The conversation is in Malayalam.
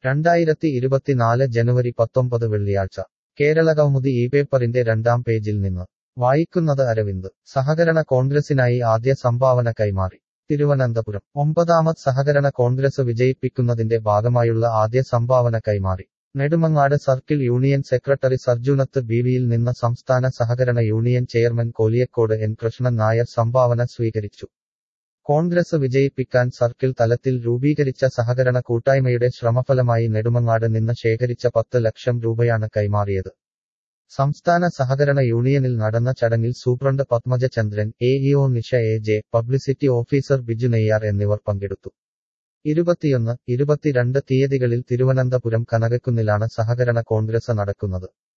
രണ്ടായിരത്തി ഇരുപത്തിനാല് ജനുവരി പത്തൊമ്പത് വെള്ളിയാഴ്ച കേരള കൗമുദി ഈ പേപ്പറിന്റെ രണ്ടാം പേജിൽ നിന്ന് വായിക്കുന്നത് അരവിന്ദ് സഹകരണ കോൺഗ്രസിനായി ആദ്യ സംഭാവന കൈമാറി തിരുവനന്തപുരം ഒമ്പതാമത് സഹകരണ കോൺഗ്രസ് വിജയിപ്പിക്കുന്നതിന്റെ ഭാഗമായുള്ള ആദ്യ സംഭാവന കൈമാറി Nedumangad circle union secretary Sarjunath ബിവിയിൽ നിന്ന് സംസ്ഥാന സഹകരണ union chairman Koliyakode N Krishnan Nair സംഭാവന സ്വീകരിച്ചു കോൺഗ്രസ് വിജയിപ്പിക്കാൻ സർക്കിൾ തലത്തിൽ രൂപീകരിച്ച സഹകരണ കൂട്ടായ്മയുടെ ശ്രമഫലമായി നെടുമങ്ങാട് നിന്ന് ശേഖരിച്ച പത്ത് ലക്ഷം രൂപയാണ് കൈമാറിയത് സംസ്ഥാന സഹകരണ യൂണിയനിൽ നടന്ന ചടങ്ങിൽ superintendent Padmaja Chandran A E O Nisha A J publicity officer Biju Neyyar എന്നിവർ പങ്കെടുത്തു ഇരുപത്തിയൊന്ന് ഇരുപത്തിരണ്ട് തീയതികളിൽ തിരുവനന്തപുരം കനകക്കുന്നിലാണ് സഹകരണ കോൺഗ്രസ് നടക്കുന്നത്